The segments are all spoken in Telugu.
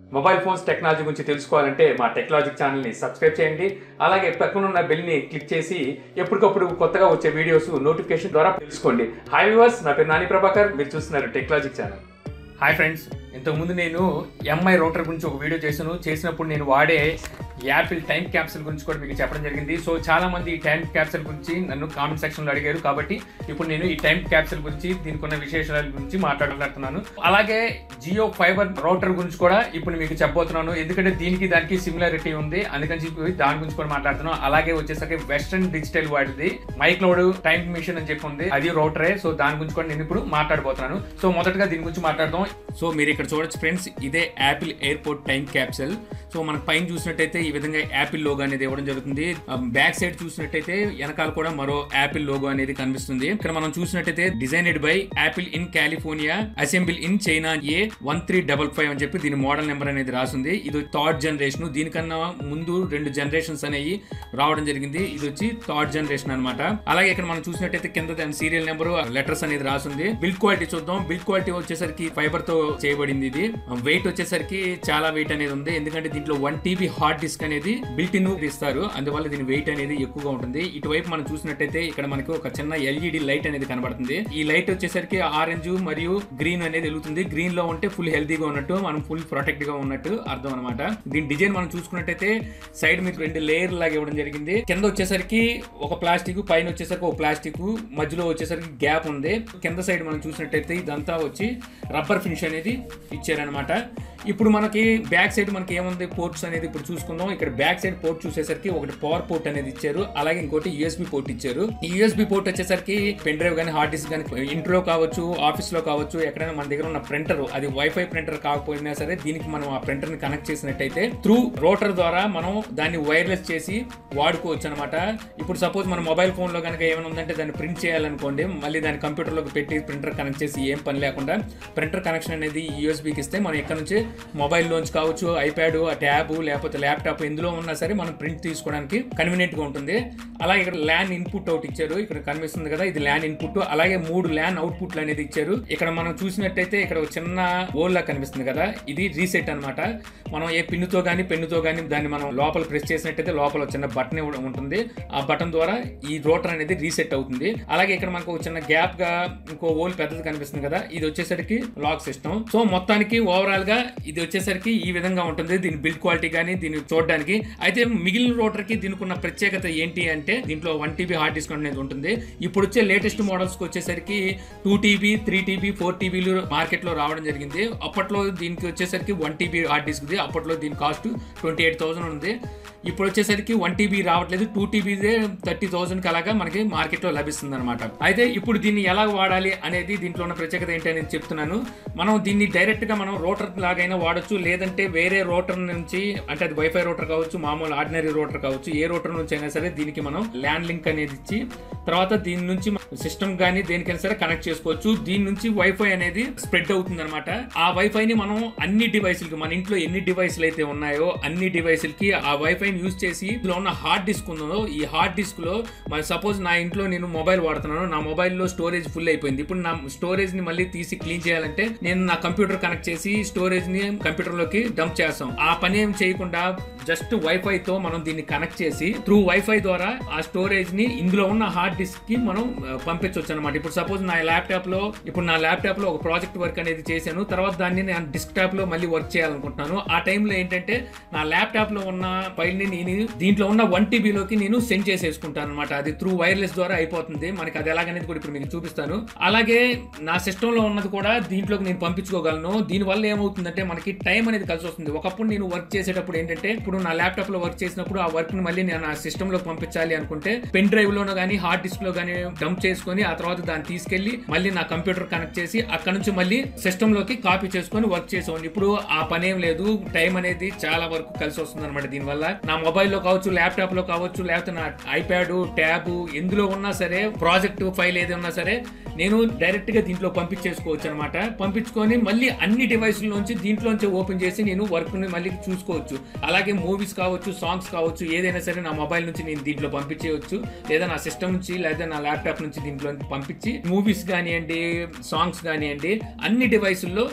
మొబైల్ ఫోన్స్ టెక్నాలజీ గురించి తెలుసుకోవాలంటే మా టెక్నాలజిక్ ఛానల్ని సబ్స్క్రైబ్ చేయండి అలాగే పక్కన ఉన్న బెల్ని క్లిక్ చేసి ఎప్పటికప్పుడు కొత్తగా వచ్చే వీడియోస్ నోటిఫికేషన్ ద్వారా తెలుసుకోండి హాయ్ వ్యూవర్స్ నా పేరు నాని ప్రభాకర్ మీరు చూస్తున్నారు టెక్నాలజిక్ ఛానల్ హాయ్ ఫ్రెండ్స్ ఇంతకుముందు నేను ఎంఐ రోటర్ గురించి ఒక వీడియో చేశాను చేసినప్పుడు నేను వాడే యాపిల్ టైం క్యాప్సూల్ గురించి కూడా మీకు చెప్పడం జరిగింది సో చాలా మంది ఈ టైం క్యాప్సూల్ గురించి నన్ను కామెంట్ సెక్షన్లో అడిగారు కాబట్టి ఇప్పుడు నేను ఈ టైం క్యాప్సూల్ గురించి దీనికి ఉన్న విశేషాల గురించి మాట్లాడుతున్నాను అలాగే జియో ఫైబర్ రౌటర్ గురించి కూడా ఇప్పుడు మీకు చెప్పబోతున్నాను ఎందుకంటే దీనికి దానికి సిమిలారిటీ ఉంది అందుకని చెప్పి దాని గురించి కూడా మాట్లాడుతున్నాను అలాగే వచ్చేసరికి వెస్ట్రన్ డిజిటల్ వాడిది మైక్లోడ్ టైం మిషన్ అని చెప్పి ఉంది అది రౌటరే సో దాని గురించి కూడా నేను ఇప్పుడు మాట్లాడబోతున్నాను సో మొదటగా దీని గురించి మాట్లాడదాం సో మీరు ఇక్కడ చూడొచ్చు ఫ్రెండ్స్ ఇదే Apple airport time capsule so మనకు పైన చూసినట్టయితే ఈ విధంగా యాపిల్ లోగో అనేది ఇవ్వడం జరుగుతుంది బ్యాక్ సైడ్ చూసినట్టయితే వెనకాల కూడా మరో యాపిల్ లోగో అనేది కనిపిస్తుంది ఇక్కడ మనం చూసినట్టయితే designed by Apple in California assemble in China A one three double five అని చెప్పి దీని మోడల్ నెంబర్ అనేది రాసింది ఇది థర్డ్ జనరేషన్ దీనికన్నా ముందు రెండు జనరేషన్స్ అనేవి రావడం జరిగింది ఇది వచ్చి థర్డ్ జనరేషన్ అనమాట అలాగే ఇక్కడ మనం చూసినట్టయితే కింద దాని సీరియల్ నెంబర్ లెటర్స్ అనేది రాసింది బిల్డ్ క్వాలిటీ చూద్దాం బిల్డ్ క్వాలిటీ వచ్చేసరికి ఫైబర్ తో చేయబడింది ఇది వెయిట్ వచ్చేసరికి చాలా వెయిట్ అనేది ఉంది ఎందుకంటే దీంట్లో వన్ టీబీ హార్డ్ డిస్క్ అనేది బిల్ట్ ఇన్ ఇస్తారు అందువల్ల దీని వెయిట్ అనేది ఎక్కువగా ఉంటుంది ఇటువైపు మనం చూసినట్టయితే ఇక్కడ మనకి ఒక చిన్న ఎల్ఈడి లైట్ అనేది కనబడుతుంది ఈ లైట్ వచ్చేసరికి ఆరెంజ్ మరియు గ్రీన్ అనేది వెలుగుతుంది గ్రీన్ లో ఉంటే ఫుల్ హెల్తీగా ఉన్నట్టు మనం ఫుల్ ప్రొటెక్ట్ గా ఉన్నట్టు అర్థం అనమాట దీని డిజైన్ మనం చూసుకున్నట్టయితే సైడ్ మీకు రెండు లేయర్ లాగా ఇవ్వడం జరిగింది కింద వచ్చేసరికి ఒక ప్లాస్టిక్ పైన వచ్చేసరికి ఒక ప్లాస్టిక్ మధ్యలో వచ్చేసరికి గ్యాప్ ఉంది కింద సైడ్ మనం చూసినట్టయితే ఇదంతా వచ్చి రబ్బర్ ఫినిష్ అనేది ఇచ్చారనమాట ఇప్పుడు మనకి బ్యాక్ సైడ్ మనకి ఏముంది పోర్ట్స్ అనేది ఇప్పుడు చూసుకుందాం ఇక్కడ బ్యాక్ సైడ్ పోర్ట్ చూసేసరికి ఒకటి పవర్ పోర్ట్ అనేది ఇచ్చారు అలాగే ఇంకోటి యూఎస్బి పోర్ట్ ఇచ్చారు ఈ యూఎస్బి పోర్ట్ వచ్చేసరికి పెన్ డ్రైవ్ కానీ హార్డ్ డిస్క్ కానీ ఇంట్లో కావచ్చు ఆఫీస్ లో కావచ్చు ఎక్కడైనా మన దగ్గర ఉన్న ప్రింటర్ అది వైఫై ప్రింటర్ కాకపోయినా సరే దీనికి మనం ఆ ప్రింటర్ ని కనెక్ట్ చేసినట్టయితే త్రూ రోటర్ ద్వారా మనం దాన్ని వైర్లెస్ చేసి వాడుకోవచ్చు అనమాట ఇప్పుడు సపోజ్ మన మొబైల్ ఫోన్ లో కనుక ఏమైనా ఉందంటే దాన్ని ప్రింట్ చేయాలనుకోండి మళ్ళీ దాన్ని కంప్యూటర్ లోకి పెట్టి ప్రింటర్ కనెక్ట్ చేసి ఏం పని లేకుండా ప్రింటర్ కనెక్షన్ అనేది యూఎస్బికి ఇస్తే మనం ఇక్కడ నుంచి మొబైల్ లోంచి కావచ్చు ఐప్యాడ్ ట్యాబ్ లేకపోతే ల్యాప్టాప్ ఎందులో ఉన్నా సరే మనం ప్రింట్ తీసుకోవడానికి కన్వీనియంట్ గా ఉంటుంది అలాగే ఇక్కడ ల్యాన్ ఇన్పుట్ అవుట్ ఇచ్చారు ఇక్కడ కనిపిస్తుంది కదా ఇది ల్యాన్ ఇన్పుట్ అలాగే మూడు ల్యాన్ అవుట్పుట్లు అనేది ఇచ్చారు ఇక్కడ మనం చూసినట్టయితే ఇక్కడ ఒక చిన్న ఓల్ లా కనిపిస్తుంది కదా ఇది రీసెట్ అన్నమాట మనం ఏ పిన్నుతో కానీ పెన్నుతో కానీ దాన్ని మనం లోపల ప్రెస్ చేసినట్టయితే లోపల ఒక చిన్న బటన్ ఉంటుంది ఆ బటన్ ద్వారా ఈ రోటర్ అనేది రీసెట్ అవుతుంది అలాగే ఇక్కడ మనకు ఒక చిన్న గ్యాప్ గా ఇంకో ఓల్ పెద్దది కనిపిస్తుంది కదా ఇది వచ్చేసరికి లాక్ సిస్టమ్ సో మొత్తానికి ఓవరాల్ గా ఇది వచ్చేసరికి ఈ విధంగా ఉంటుంది దీని బిల్డ్ క్వాలిటీ కానీ దీన్ని చూడడానికి అయితే మిగిలిన రోటర్ కి దీనికి ఉన్న ప్రత్యేకత ఏంటి అంటే దీంట్లో వన్ టీబీ హార్డ్ డిస్క్ అనేది ఉంటుంది ఇప్పుడు వచ్చే లేటెస్ట్ మోడల్స్ కి వచ్చేసరికి two TB three TB four టీబీలు మార్కెట్ లో రావడం జరిగింది అప్పట్లో దీనికి వచ్చేసరికి వన్ టీబీ హార్డ్ డిస్క్ అప్పట్లో దీని కాస్ట్ ట్వంటీ ఎయిట్ థౌసండ్ ఉంది ఇప్పుడు వచ్చేసరికి వన్ టీబీ రావట్లేదు టూ టీబీదే థర్టీ థౌసండ్ అలాగా మనకి మార్కెట్ లో లభిస్తుంది అనమాట అయితే ఇప్పుడు దీన్ని ఎలా వాడాలి అనేది దీంట్లో ఉన్న ప్రత్యేకత ఏంటి అనేది చెప్తున్నాను మనం దీన్ని డైరెక్ట్ గా మనం రోటర్ లాగైనా వాడచ్చు లేదంటే వేరే రోటర్ నుంచి అంటే అది వైఫై రోటర్ కావచ్చు మామూలు ఆర్డినరీ రోటర్ కావచ్చు ఏ రోటర్ నుంచి అయినా సరే దీనికి మనం ల్యాండ్ లింక్ అనేది ఇచ్చి తర్వాత దీని నుంచి సిస్టమ్ కానీ దేనికైనా సరే కనెక్ట్ చేసుకోవచ్చు దీని నుంచి వైఫై అనేది స్ప్రెడ్ అవుతుంది అనమాట ఆ వైఫై ని మనం అన్ని డివైసులకి మన ఇంట్లో ఎన్ని డివైసులు అయితే ఉన్నాయో అన్ని డివైసులకి ఆ వైఫై యూజ్ చేసి ఇందులో ఉన్న హార్డ్ డిస్క్ ఉందో ఈ హార్డ్ డిస్క్ లో మరి సపోజ్ నా ఇంట్లో నేను మొబైల్ వాడుతున్నాను నా మొబైల్లో స్టోరేజ్ ఫుల్ అయిపోయింది ఇప్పుడు నా స్టోరేజ్ ని మళ్ళీ తీసి క్లీన్ చేయాలంటే నేను నా కంప్యూటర్ కనెక్ట్ చేసి స్టోరేజ్ ని కంప్యూటర్ లోకి డంప్ చేస్తాం ఆ పని ఏం చేయకుండా జస్ట్ వైఫై తో మనం దీన్ని కనెక్ట్ చేసి త్రూ వైఫై ద్వారా ఆ స్టోరేజ్ ని ఇందులో ఉన్న హార్డ్ డిస్క్ కి మనం పంపించవచ్చు అనమాట ఇప్పుడు సపోజ్ నా ల్యాప్టాప్ లో ఇప్పుడు నా ల్యాప్టాప్ లో ఒక ప్రాజెక్ట్ వర్క్ అనేది చేశాను తర్వాత దాన్ని నేను డెస్క్టాప్ లో మళ్ళీ వర్క్ చేయాలనుకుంటున్నాను ఆ టైంలో ఏంటంటే నా ల్యాప్టాప్ లో ఉన్న ఫైల్ ని నేను దీంట్లో ఉన్న వన్ లోకి నేను సెండ్ చేసేసుకుంటాను అనమాట అది త్రూ వైర్లెస్ ద్వారా అయిపోతుంది మనకి అది ఎలాగనేది కూడా ఇప్పుడు మీకు చూపిస్తాను అలాగే నా సిస్టమ్ లో ఉన్నది కూడా దీంట్లోకి నేను పంపించుకోగలను దీని వల్ల ఏమవుతుందంటే మనకి టైం అనేది కలిసి వస్తుంది ఒకప్పుడు నేను వర్క్ చేసేటప్పుడు ఏంటంటే ఇప్పుడు నా ల్యాప్టాప్ లో వర్క్ చేసినప్పుడు ఆ వర్క్ ని మళ్ళీ నేను నా సిస్టమ్ లో పంపించాలి అనుకుంటే పెన్ డ్రైవ్ లోనో కానీ హార్డ్ డిస్క్ లో కానీ డంప్ చేసుకొని ఆ తర్వాత దాన్ని తీసుకెళ్లి మళ్ళీ నా కంప్యూటర్ కనెక్ట్ చేసి అక్కడ నుంచి మళ్ళీ సిస్టమ్ లోకి కాపీ చేసుకొని వర్క్ చేసేవాడిని ఇప్పుడు ఆ పని ఏం లేదు టైం అనేది చాలా వరకు కలిసి వస్తుంది అనమాట దీనివల్ల నా మొబైల్ లో కావచ్చు ల్యాప్టాప్ లో కావచ్చు లేకపోతే నా ఐప్యాడ్ ట్యాబ్ ఎందులో ఉన్నా సరే ప్రాజెక్ట్ ఫైల్ ఏది ఉన్నా సరే నేను డైరెక్ట్ గా దీంట్లో పంపించేసుకోవచ్చు అనమాట పంపించుకొని మళ్ళీ అన్ని డివైసుల నుంచి దీంట్లోంచి ఓపెన్ చేసి నేను వర్క్ ని మళ్ళీ చూసుకోవచ్చు అలాగే మూవీస్ కావచ్చు సాంగ్స్ కావచ్చు ఏదైనా సరే నా మొబైల్ నుంచి నేను దీంట్లో పంపించేయచ్చు లేదా నా సిస్టమ్ నుంచి లేదా నా ల్యాప్టాప్ నుంచి దీంట్లో పంపించి మూవీస్ కానివ్వండి సాంగ్స్ కానివ్వండి అన్ని డివైసుల్లో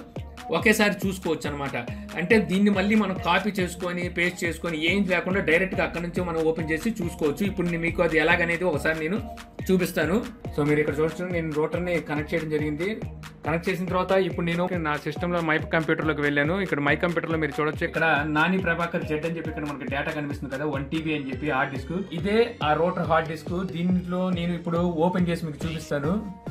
ఒకేసారి చూసుకోవచ్చు అనమాట అంటే దీన్ని మళ్ళీ మనం కాపీ చేసుకొని పేస్ట్ చేసుకొని ఏం లేకుండా డైరెక్ట్గా అక్కడ నుంచి మనం ఓపెన్ చేసి చూసుకోవచ్చు ఇప్పుడు నేను మీకు అది ఎలాగనేది ఒకసారి నేను చూపిస్తాను సో మీరు ఇక్కడ చూడొచ్చు నేను రోటర్ని కనెక్ట్ చేయడం జరిగింది కనెక్ట్ చేసిన తర్వాత ఇప్పుడు నేను నా సిస్టంలో మై కంప్యూటర్లోకి వెళ్ళాను ఇక్కడ మై కంప్యూటర్లో మీరు చూడొచ్చు ఇక్కడ నాని ప్రభాకర్ జెడ్ అని చెప్పి ఇక్కడ మనకి డేటా కనిపిస్తుంది కదా వన్ టీబీ అని చెప్పి హార్డ్ డిస్క్ ఇదే ఆ రోటర్ హార్డ్ డిస్క్ దీంట్లో నేను ఇప్పుడు ఓపెన్ చేసి మీకు చూపిస్తాను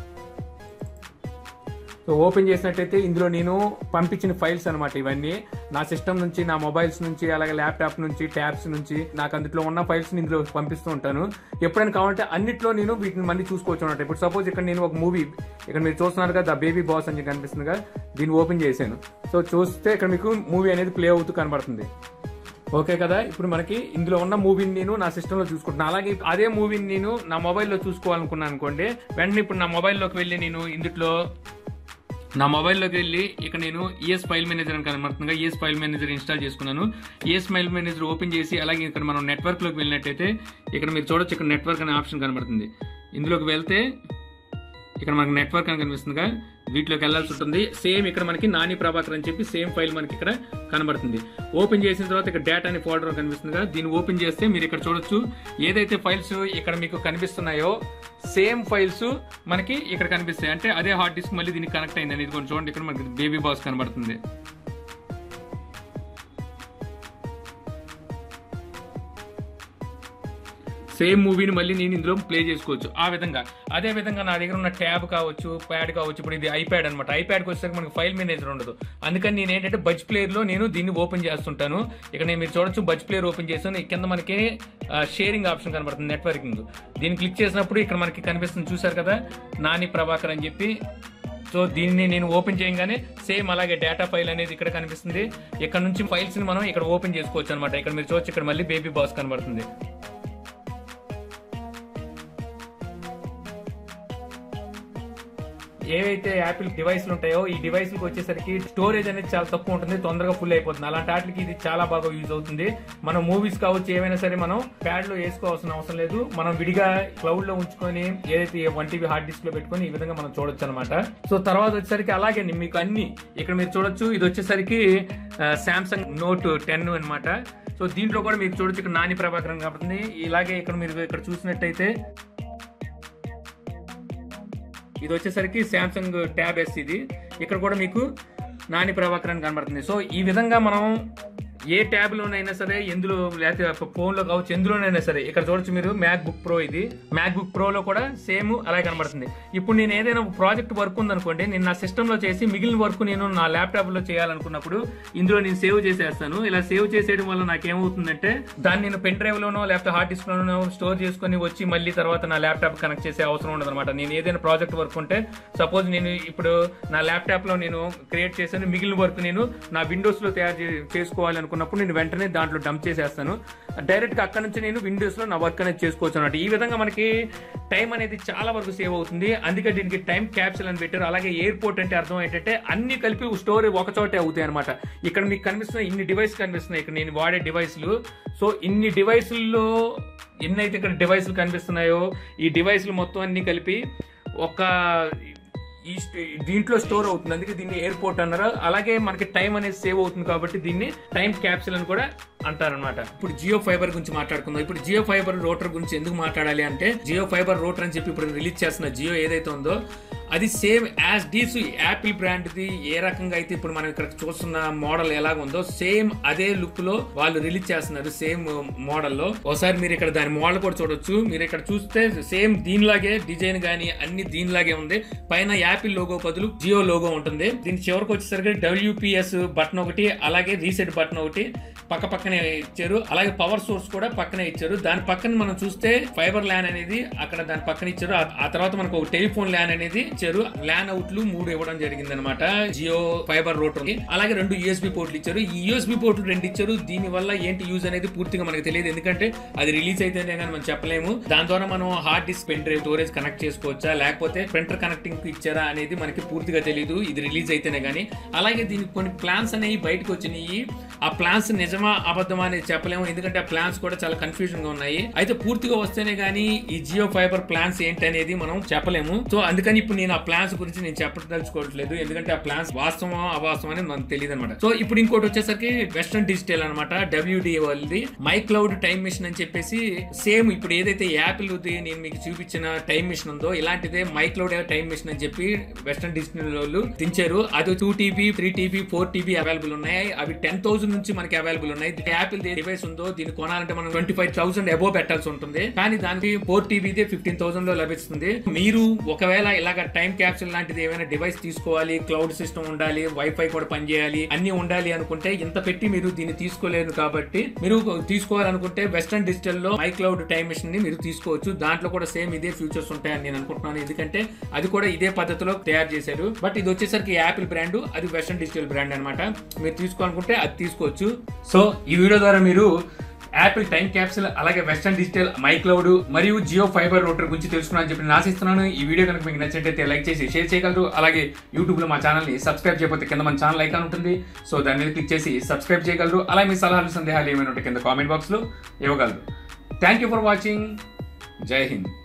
సో ఓపెన్ చేసినట్టయితే ఇందులో నేను పంపించిన ఫైల్స్ అనమాట ఇవన్నీ నా సిస్టమ్ నుంచి నా మొబైల్స్ నుంచి అలాగే ల్యాప్టాప్ నుంచి ట్యాబ్స్ నుంచి నాకు అందులో ఉన్న ఫైల్స్ ఇందులో పంపిస్తూ ఉంటాను ఎప్పుడైనా కావాలంటే అన్నిట్లో నేను వీటిని మళ్ళీ చూసుకోవచ్చు అనమాట ఇప్పుడు సపోజ్ ఇక్కడ నేను ఒక మూవీ ఇక్కడ మీరు చూస్తున్నారు కదా ద బేబీ బాస్ అని కనిపిస్తుంది కదా దీన్ని ఓపెన్ చేశాను సో చూస్తే ఇక్కడ మీకు మూవీ అనేది ప్లే అవుతూ కనబడుతుంది ఓకే కదా ఇప్పుడు మనకి ఇందులో ఉన్న మూవీని నేను నా సిస్టంలో చూసుకుంటున్నాను అలాగే అదే మూవీని నేను నా మొబైల్లో చూసుకోవాలనుకున్నాను అనుకోండి వెంటనే ఇప్పుడు నా మొబైల్లోకి వెళ్ళి నేను ఇందులో నా మొబైల్లోకి వెళ్ళి ఇక్కడ నేను ఈఎస్ ఫైల్ మేనేజర్ అని కనబడుతుందిగా ఈఎస్ ఫైల్ మేనేజర్ ఇన్స్టాల్ చేసుకున్నాను ఈఎస్ ఫైల్ మేనేజర్ ఓపెన్ చేసి అలాగే ఇక్కడ మనం నెట్వర్క్లోకి వెళ్ళినట్టయితే ఇక్కడ మీరు చూడొచ్చు ఇక్కడ నెట్వర్క్ అనే ఆప్షన్ కనబడుతుంది ఇందులోకి వెళ్తే ఇక్కడ మనకి నెట్వర్క్ అని కనిపిస్తుందిగా వీటిలోకి వెళ్ళాల్సి ఉంటుంది సేమ్ ఇక్కడ మనకి నాని ప్రభాకర్ అని చెప్పి సేమ్ ఫైల్ మనకి ఇక్కడ కనబడుతుంది ఓపెన్ చేసిన తర్వాత ఇక్కడ డేటా అనే ఫోల్డర్ కనిపిస్తుందిగా దీన్ని ఓపెన్ చేస్తే మీరు ఇక్కడ చూడొచ్చు ఏదైతే ఫైల్స్ ఇక్కడ మీకు కనిపిస్తున్నాయో సేమ్ ఫైల్స్ మనకి ఇక్కడ కనిపిస్తాయి అంటే అదే హార్డ్ డిస్క్ మళ్ళీ దీనికి కనెక్ట్ అయిందని ఇది కొంచెం చూడండి ఇక్కడ మనకి బేబీ బాస్ కనబడుతుంది సేమ్ మూవీని మళ్ళీ నేను ఇందులో ప్లే చేసుకోవచ్చు ఆ విధంగా అదే విధంగా నా దగ్గర ఉన్న ట్యాబ్ కావచ్చు ప్యాడ్ కావచ్చు ఇప్పుడు ఇది ఐప్యాడ్ అనమాట ఐప్యాడ్కి వచ్చేసరికి మనకి ఫైల్ మేనేజర్ ఉండదు అందుకని నేను ఏంటంటే బజ్ ప్లేయర్లో నేను దీన్ని ఓపెన్ చేస్తుంటాను ఇక్కడ నేను మీరు చూడొచ్చు బజ్ ప్లేయర్ ఓపెన్ చేస్తాను ఈ కింద మనకి షేరింగ్ ఆప్షన్ కనబడుతుంది నెట్వర్కింగ్ దీన్ని క్లిక్ చేసినప్పుడు ఇక్కడ మనకి కనిపిస్తుంది చూసారు కదా నాని ప్రభాకర్ అని చెప్పి సో దీన్ని నేను ఓపెన్ చేయగానే సేమ్ అలాగే డేటా ఫైల్ అనేది ఇక్కడ కనిపిస్తుంది ఇక్కడ నుంచి ఫైల్స్ ని మనం ఇక్కడ ఓపెన్ చేసుకోవచ్చు అనమాట ఇక్కడ మీరు చూడొచ్చు ఇక్కడ మళ్ళీ బేబీ బాస్ కనబడుతుంది ఏవైతే యాపిల్ డివైస్లు ఉంటాయో ఈ డివైస్లకు వచ్చేసరికి స్టోరేజ్ అనేది చాలా తక్కువ ఉంటుంది తొందరగా ఫుల్ అయిపోతుంది అలాంటి వాటికి ఇది చాలా బాగా యూజ్ అవుతుంది మనం మూవీస్ కావచ్చు ఏమైనా సరే మనం ప్యాడ్ లో వేసుకోవాల్సిన అవసరం లేదు మనం విడిగా క్లౌడ్ లో ఉంచుకొని ఏదైతే వన్ టీవీ హార్డ్ డిస్క్ లో పెట్టుకొని ఈ విధంగా మనం చూడొచ్చు అనమాట సో తర్వాత వచ్చేసరికి అలాగే మీకు అన్ని ఇక్కడ మీరు చూడొచ్చు ఇది వచ్చేసరికి సామ్సంగ్ నోట్ టెన్ అన్నమాట సో దీంట్లో కూడా మీరు చూడొచ్చు ఇక్కడ నాని ప్రభాకరం కాబట్టి ఇలాగే ఇక్కడ మీరు ఇక్కడ చూసినట్టయితే ఇది వచ్చేసరికి శాంసంగ్ ట్యాబ్ ఎస్ ఇది ఇక్కడ కూడా మీకు నాని ప్రభాకర్ అని కనబడుతుంది సో ఈ విధంగా మనం ఏ ట్యాబ్ లోనైనా సరే ఎందులో లేకపోతే ఫోన్ లో కావచ్చు ఎందులోనైనా సరే ఇక్కడ చూడొచ్చు మీరు మ్యాక్ బుక్ ప్రో ఇది మ్యాక్ బుక్ ప్రో లో కూడా సేమ్ అలాగే కనబడుతుంది ఇప్పుడు నేను ఏదైనా ఒక ప్రాజెక్ట్ వర్క్ ఉందనుకోండి నేను నా సిస్టమ్ లో చేసి మిగిలిన వర్క్ నేను నా ల్యాప్టాప్ లో చేయాలనుకున్నప్పుడు ఇందులో నేను సేవ్ చేసేస్తాను ఇలా సేవ్ చేసేయడం వల్ల నాకు ఏమవుతుందంటే దాన్ని నేను పెన్ డ్రైవ్ లోనో లేకపోతే హార్డ్ డిస్క్ లోనో స్టోర్ చేసుకొని వచ్చి మళ్ళీ తర్వాత నా ల్యాప్టాప్ కనెక్ట్ చేసే అవసరం ఉండదు అనమాట నేను ఏదైనా ప్రాజెక్ట్ వర్క్ ఉంటే సపోజ్ నేను ఇప్పుడు నా ల్యాప్టాప్ లో నేను క్రియేట్ చేశాను మిగిలిన వర్క్ నేను నా విండోస్ లో తయారు చే- చేసుకోవాలి అనుకున్నప్పుడు నేను వెంటనే దాంట్లో డంప్ చేసేస్తాను డైరెక్ట్ గా అక్కడ నుంచి నేను విండోస్ లో నా వర్క్ అనేది చేసుకోవచ్చు అన్నమాట ఈ విధంగా మనకి టైం అనేది చాలా వరకు సేవ్ అవుతుంది అందుకే దీనికి టైం క్యాప్సూల్ అని పెట్టారు అలాగే ఎయిర్పోర్ట్ అంటే అర్థం ఏంటంటే అన్ని కలిపి స్టోర్ ఒక చోటే అవుతాయి అనమాట ఇక్కడ మీకు కనిపిస్తున్న ఇన్ని డివైస్ కనిపిస్తున్నాయి ఇక్కడ నేను వాడే డివైస్లు సో ఇన్ని డివైసుల్లో ఎన్నైతే ఇక్కడ డివైస్లు కనిపిస్తున్నాయో ఈ డివైస్లు మొత్తం అన్ని కలిపి ఒక ఈ స్ట్- దీంట్లో స్టోర్ అవుతుంది అందుకే దీన్ని ఎయిర్పోర్ట్ అన్నారు అలాగే మనకి టైం అనేది సేవ్ అవుతుంది కాబట్టి దీన్ని టైం క్యాప్సూల్ అని కూడా అంటారనమాట ఇప్పుడు జియో ఫైబర్ గురించి మాట్లాడుకుందాం ఇప్పుడు జియో ఫైబర్ రోటర్ గురించి ఎందుకు మాట్లాడాలి అంటే జియో ఫైబర్ రోటర్ అని చెప్పి ఇప్పుడు రిలీజ్ చేస్తున్న జియో ఏదైతే ఉందో అది సేమ్ యాజ్ డీస్ యాపిల్ బ్రాండ్ది ఏ రకంగా అయితే ఇప్పుడు మనం ఇక్కడ చూస్తున్న మోడల్ ఎలాగ ఉందో సేమ్ అదే లుక్ లో వాళ్ళు రిలీజ్ చేస్తున్నారు సేమ్ మోడల్ లో ఒకసారి మీరు ఇక్కడ దాని మోడల్ కూడా చూడొచ్చు మీరు ఇక్కడ చూస్తే సేమ్ దీనిలాగే డిజైన్ గానీ అన్ని దీనిలాగే ఉంది పైన యాపిల్ లోగో బదులు జియో లోగో ఉంటుంది దీని చివరికి వచ్చేసరికి డబ్ల్యూపిఎస్ బటన్ ఒకటి అలాగే రీసెట్ బటన్ ఒకటి పక్క పక్కనే ఇచ్చారు అలాగే పవర్ సోర్స్ కూడా పక్కనే ఇచ్చారు దాని పక్కన మనం చూస్తే ఫైబర్ ల్యాన్ అనేది అక్కడ దాని పక్కన ఇచ్చారు ఆ- ఆ తర్వాత మనకు ఒక టెలిఫోన్ ల్యాన్ అనేది ఇచ్చారు ల్యాన్ అవుట్లు మూడు ఇవ్వడం జరిగింది అనమాట జియో ఫైబర్ రోటర్ కి అలాగే రెండు యూఎస్బి పోర్ట్లు ఇచ్చారు ఈ యూఎస్బి పోర్ట్లు రెండు ఇచ్చారు దీని వల్ల ఏంటి యూజ్ అనేది పూర్తిగా మనకు తెలియదు ఎందుకంటే అది రిలీజ్ అయితేనే కానీ మనం చెప్పలేము దాని ద్వారా మనం hard disk pen drive storage connect చేసుకోవచ్చా లేకపోతే ప్రింటర్ కనెక్టింగ్ కి ఇచ్చారా అనేది మనకి పూర్తిగా తెలియదు ఇది రిలీజ్ అయితేనే కానీ అలాగే దీనికి కొన్ని ప్లాన్స్ అనేవి బయటకు వచ్చినాయి ఆ ప్లాన్స్ నిజమా అబద్ధమా అనేది చెప్పలేము ఎందుకంటే ఆ ప్లాన్స్ కూడా చాలా కన్ఫ్యూజన్ గా ఉన్నాయి అయితే పూర్తిగా వస్తేనే గానీ ఈ జియో ఫైబర్ ప్లాన్స్ ఏంటి అనేది మనం చెప్పలేము సో అందుకని ఇప్పుడు నేను ఆ ప్లాన్స్ గురించి నేను చెప్పదలుచుకోవట్లేదు ఎందుకంటే ఆ ప్లాన్స్ వాస్తవం అవాస్తవం అనేది మనకు తెలియదు అనమాట సో ఇప్పుడు ఇంకోటి వచ్చేసరికి వెస్టర్న్ డిజిటల్ అనమాట డబ్ల్యూడి వాళ్ళది మై క్లౌడ్ టైం మిషన్ అని చెప్పేసి సేమ్ ఇప్పుడు ఏదైతే యాపిల్ నేను మీకు చూపించిన టైం మిషన్ ఉందో ఇలాంటిదే మై క్లౌడ్ టైం మిషన్ అని చెప్పి వెస్టర్న్ డిజిటల్ వాళ్ళు దించారు అది two TB three TB four TB available ఉన్నాయి అవి టెన్ థౌసండ్ నుంచి మనకి అవైలబుల్ ఉన్నాయి యాపిల్ డివైస్ ఉందో దీన్ని కొనాలంటే మనం ట్వంటీ ఫైవ్ థౌసండ్ అబో పెట్టాల్సి ఉంటుంది కానీ దానికి ఫోర్ టీబీదే ఫిఫ్టీన్ థౌసండ్ లో లభిస్తుంది మీరు ఒకవేళ ఇలాగ టైం క్యాప్సూల్ లాంటిది ఏమైనా డివైస్ తీసుకోవాలి క్లౌడ్ సిస్టమ్ ఉండాలి వైఫై కూడా పనిచేయాలి అన్ని ఉండాలి అనుకుంటే ఇంత పెట్టి మీరు దీన్ని తీసుకోలేదు కాబట్టి మీరు తీసుకోవాలనుకుంటే వెస్టర్న్ డిజిటల్ లో మై క్లౌడ్ టైం మిషన్ ని మీరు తీసుకోవచ్చు దాంట్లో కూడా సేమ్ ఇదే ఫ్యూచర్స్ ఉంటాయని నేను అనుకుంటున్నాను ఎందుకంటే అది కూడా ఇదే పద్ధతిలో తయారు చేశారు బట్ ఇది వచ్చేసరికి యాపిల్ బ్రాండ్ అది వెస్టర్న్ డిజిటల్ బ్రాండ్ అనమాట మీరు తీసుకోవాలనుకుంటే అది తీసుకోవచ్చు సో ఈ వీడియో ద్వారా మీరు యాపిల్ టైం క్యాప్సూల్ అలాగే వెస్టర్న్ డిజిటల్ మై క్లౌడ్ మరియు జియో ఫైబర్ రూటర్ గురించి తెలుసుకున్నాను చెప్పి నేను ఆశిస్తున్నాను ఈ వీడియో కనుక మీకు నచ్చినట్టయితే లైక్ చేసి షేర్ చేయగలరు అలాగే యూట్యూబ్లో మా ఛానల్ని సబ్స్క్రైబ్ చేయకపోతే కింద మన ఛానల్ ఐకాన్ ఉంటుంది సో దాని మీద క్లిక్ చేసి సబ్స్క్రైబ్ చేయగలరు అలాగే మీ సలహాలు సందేహాలు ఏమైనా ఉంటే కింద కామెంట్ బాక్స్లో ఇవ్వగలరు థ్యాంక్ యూ ఫర్ వాచింగ్ జై హింద్